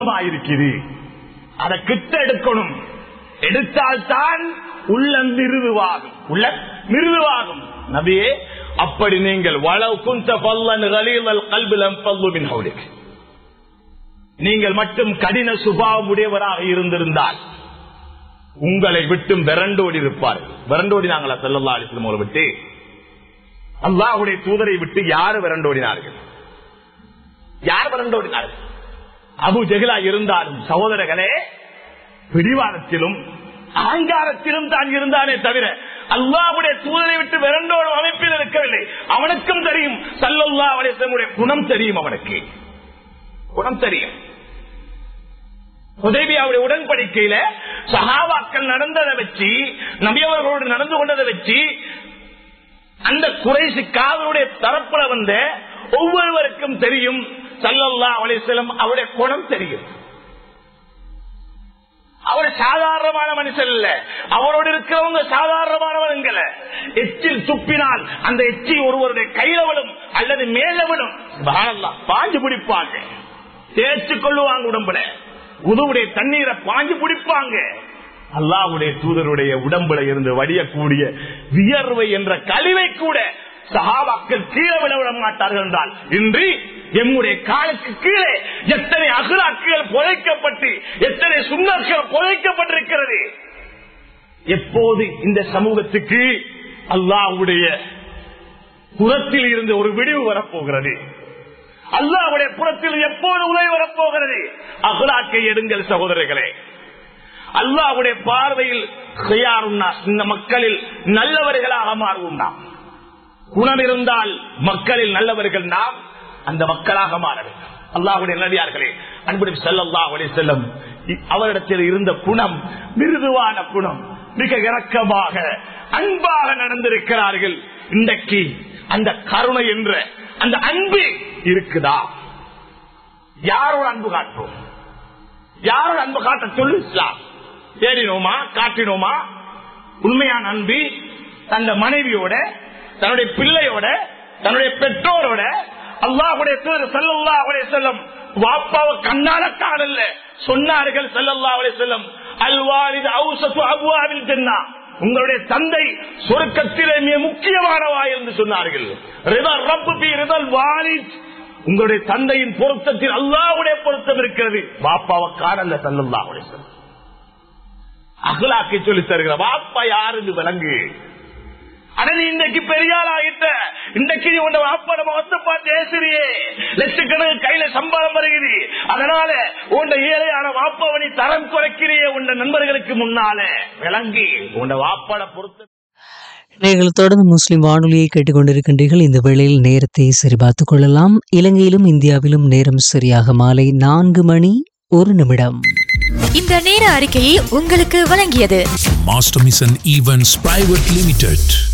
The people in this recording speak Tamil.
இருக்குது அதை கிட்ட எடுக்கணும் எடுத்தால்தான் உள்ள மிருதுவாகும் உள்ள மிருதுவாகும் நபியே அப்படி நீங்கள் வளவு குந்த பல்லன் கலீலல் கல்பிலம் பல்லுமின் ஹவுலிக் நீங்கள் மட்டும் கடின சுபாவம் உடையவராக இருந்திருந்தால் உங்களை விட்டும் விரண்டோடி இருப்பார் விரண்டோடி நாங்களா செல்லல்லா அலிஸ்லம் அவரை விட்டு அல்லாஹுடைய தூதரை விட்டு யாரு விரண்டோடினார்கள் யார் விரண்டோடினார்கள் அபு ஜெகிலா இருந்தாலும் சகோதரர்களே பிடிவாதத்திலும் அகங்காரத்திலும் தான் இருந்தானே தவிர அல்லாவுடைய தூதரை விட்டு விரண்டோடும் அமைப்பில் இருக்கவில்லை அவனுக்கும் தெரியும் சல்லல்லா அலிஸ்லமுடைய குணம் தெரியும் அவனுக்கு குணம் தெரியும் உதவியாவுடைய உடன்படிக்கையில சகாவாக்கள் நடந்ததை வச்சு நபியவர்களோடு நடந்து கொண்டதை வச்சு அந்த குறைசி காதலுடைய தரப்புல வந்த ஒவ்வொருவருக்கும் தெரியும் சல்லல்லா அலிஸ்லம் அவருடைய குணம் தெரியும் அவர் சாதாரணமான மனுஷன் இல்ல அவரோடு இருக்கிறவங்க சாதாரணமானவங்கள எச்சில் துப்பினால் அந்த எச்சி ஒருவருடைய கையில விடும் அல்லது மேல விடும் பாஞ்சு பிடிப்பாங்க தேய்ச்சு கொள்ளுவாங்க உடம்புல உதவுடைய தண்ணீரை பாஞ்சு பிடிப்பாங்க அல்லாவுடைய தூதருடைய உடம்புல இருந்து வடியக்கூடிய வியர்வை என்ற கழிவை கூட சகாபாக்கள் கீழே விட விட மாட்டார்கள் என்றால் இன்றி எம்முடைய காலுக்கு கீழே எத்தனை அகலாக்குகள் புதைக்கப்பட்டு எத்தனை சுண்ணர்கள் புதைக்கப்பட்டிருக்கிறது எப்போது இந்த சமூகத்துக்கு அல்லாவுடைய புறத்தில் இருந்து ஒரு விடிவு வரப்போகிறது அல்லாவுடைய புறத்தில் எப்போது உதவி வரப்போகிறது அகலாக்கை எடுங்கள் சகோதரர்களே அல்லாவுடைய பார்வையில் இந்த மக்களில் நல்லவர்களாக மாறுவோம் நாம் குணம் இருந்தால் மக்களில் நல்லவர்கள் நாம் அந்த மக்களாக மாற வேண்டும் அல்லாஹுடைய நல்லடியார்களே அன்புடன் செல்லல்லா அவளை செல்லும் அவரிடத்தில் இருந்த குணம் மிருதுவான குணம் மிக இறக்கமாக அன்பாக நடந்திருக்கிறார்கள் இன்றைக்கு அந்த கருணை என்ற அந்த அன்பு இருக்குதா யாரோட அன்பு காட்டுறோம் யாரோட அன்பு காட்ட சொல்லு இஸ்லாம் தேடினோமா காட்டினோமா உண்மையான அன்பு தந்த மனைவியோட தன்னுடைய பிள்ளையோட தன்னுடைய பெற்றோரோட அல்லாஹுடைய செல்லல்லா அவளை செல்லம் வாப்பாவை கண்ணால காணல சொன்னார்கள் செல்லல்லா அவளை செல்லம் அல்வாரிது அவுசத்து அபுவாவில் தென்னா உங்களுடைய தந்தை சொருக்கத்திலே மிக முக்கியமானவா என்று சொன்னார்கள் உங்களுடைய தந்தையின் பொருத்தத்தில் அல்லாவுடைய பொருத்தம் இருக்கிறது பாப்பாவை காணல செல்லல்லாவுடைய செல்லம் அகலாக்கை சொல்லி தருகிற வாப்பா யாரு விலங்கு ஆனா நீ இன்றைக்கு பெரியாள் ஆகிட்ட இன்றைக்கு நீ உன் வாப்பாட முகத்தை பார்த்து ஏசுறியே லட்சக்கணக்கு கையில சம்பாதம் வருகிறது அதனால உன் ஏழையான வாப்பாவனை தரம் குறைக்கிறியே உன் நண்பர்களுக்கு முன்னால விளங்கி உன் வாப்பாட பொறுத்த நீங்கள் தொடர்ந்து முஸ்லிம் வானொலியை கேட்டுக்கொண்டிருக்கின்றீர்கள் இந்த வேளையில் நேரத்தை சரிபார்த்துக் கொள்ளலாம் இலங்கையிலும் இந்தியாவிலும் நேரம் சரியாக மாலை நான்கு மணி ஒரு நிமிடம் இந்த நேர அறிக்கையை உங்களுக்கு வழங்கியது Master Mission Events Private Limited.